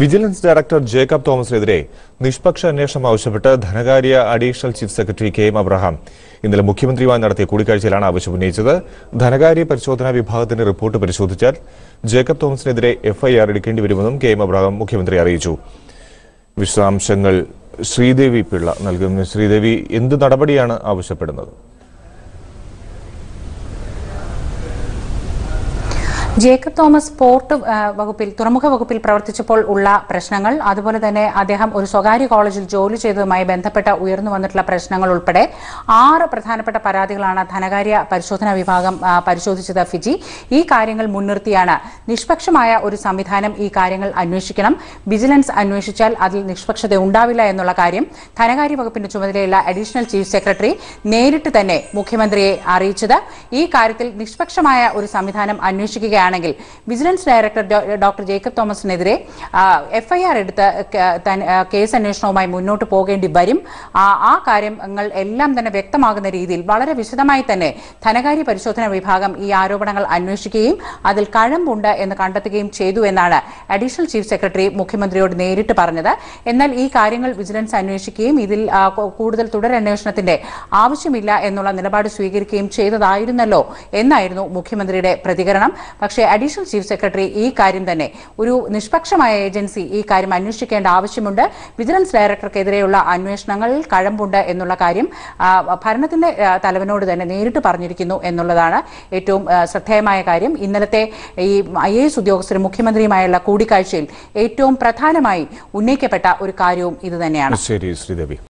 vigilance director Jacob തോമസിനെതിരെ നിഷ്പക്ഷ അന്വേഷണം ആവശ്യപ്പെട്ട് ധനകാര്യ additional chief secretary K M Abraham ഇന്നലെ മുഖ്യമന്ത്രിയുമായി നടത്തിയ കൂടിക്കാഴ്ചയിലാണ് ആവശ്യം ഉന്നയിച്ചത് ധനകാര്യ പരിശോധനാ വിഭാഗത്തിന്റെ റിപ്പോർട്ട് പരിശോധിച്ചാൽ ജേക്കബ് തോമസിനെതിരെ എഫ്ഐആർ എടുക്കേണ്ടി വരുമെന്നും കെ എം അബ്രഹാം മുഖ്യമന്ത്രി അറിയിച്ചു വിശദാംശങ്ങൾ ശ്രീദേവി പിള്ള നൽകുന്നു ശ്രീദേവി എന്ത് നടപടിയാണ് ആവശ്യപ്പെടുന്നത് ജേക്കബ് തോമസ് പോർട്ട് ആ, വകുപ്പിൽ തുറമുഖ വകുപ്പിൽ പ്രവർത്തിച്ചപ്പോൾ ഉള്ള പ്രശ്നങ്ങൾ അതുപോലെ തന്നെ അദ്ദേഹം ഒരു സ്വകാര്യ കോളേജിൽ ജോലി ചെയ്തതുമായി ബന്ധപ്പെട്ട ഉയർന്നു വന്നിട്ടുള്ള പ്രശ്നങ്ങൾ ഉൾപ്പെടെ ആറ് പ്രധാനപ്പെട്ട പരാതികളാണ് ധനകാര്യ പരിശോധനാ വിഭാഗം ആ, പരിശോധിച്ചത് ഫിജി ഈ കാര്യങ്ങൾ മുൻനിർത്തിയാണ് നിഷ്പക്ഷമായ ഒരു സംവിധാനം ഈ കാര്യങ്ങൾ അന്വേഷിക്കണം വിജിലൻസ് അന്വേഷിച്ചാൽ അതിൽ നിഷ്പക്ഷത ഉണ്ടാവില്ല എന്നുള്ള കാര്യം ധനകാര്യ വകുപ്പിന്റെ ചുമതലയുള്ള അഡീഷണൽ ചീഫ് സെക്രട്ടറി നേരിട്ട് തന്നെ മുഖ്യമന്ത്രിയെ അറിയിച്ചത് ഈ കാര്യത്തിൽ നിഷ്പക്ഷമായ ഒരു സംവിധാനം അന്വേഷിക്കുകയാണെങ്കിൽ വിജിലൻസ് ഡയറക്ടർ ഡോ- ഡോക്ടർ ജേക്കബ് തോമസിനെതിരെ എഫ്ഐആർ എടുത്ത് ക- തൻ- ആ, കേസ് അന്വേഷണവുമായി മുന്നോട്ട് പോകേണ്ടി വരും ആ ആ കാര്യങ്ങൾ എല്ലാം തന്നെ വ്യക്തമാകുന്ന രീതിയിൽ വളരെ വിശദമായി തന്നെ ധനകാര്യ പരിശോധന വിഭാഗം ഈ ആരോപണങ്ങൾ അന്വേഷിക്കുകയും അതിൽ കഴമ്പുണ്ട് എന്ന് കണ്ടെത്തുകയും ചെയ്തു എന്നാണ് അഡീഷണൽ ചീഫ് സെക്രട്ടറി മുഖ്യമന്ത്രിയോട് നേരിട്ട് പറഞ്ഞത് എന്നാൽ ഈ കാര്യങ്ങൾ വിജിലൻസ് അന്വേഷിക്കുകയും ഇതിൽ ആ, കു- കൂടുതൽ തുടരന്വേഷണത്തിന്റെ ആവശ്യമില്ല എന്നുള്ള നിലപാട് സ്വീകരിക്കുകയും ചെയ്തതായിരുന്നല്ലോ എന്നായിരുന്നു മുഖ്യമന്ത്രിയുടെ പ്രതികരണം പക്ഷേ അഡീഷണൽ ചീഫ് സെക്രട്ടറി ഈ കാര്യം തന്നെ ഒരു നിഷ്പക്ഷമായ ഏജൻസി ഈ കാര്യം അന്വേഷിക്കേണ്ട ആവശ്യമുണ്ട് വിജിലൻസ് ഡയറക്ടർക്കെതിരെയുള്ള അന്വേഷണങ്ങളിൽ കഴമ്പുണ്ട് എന്നുള്ള കാര്യം ആ, ഭരണത്തിന്റെ ആ, തലവനോട് തന്നെ നേരിട്ട് പറഞ്ഞിരിക്കുന്നു എന്നുള്ളതാണ് ഏറ്റവും ആ, ശ്രദ്ധേയമായ കാര്യം ഇന്നലത്തെ ഈ ഐ എ എസ് ഉദ്യോഗസ്ഥരും മുഖ്യമന്ത്രിയുമായുള്ള കൂടിക്കാഴ്ചയിൽ ഏറ്റവും പ്രധാനമായി ഉന്നയിക്കപ്പെട്ട ഒരു കാര്യവും ഇത് തന്നെയാണ് ശരി ശ്രീദേവി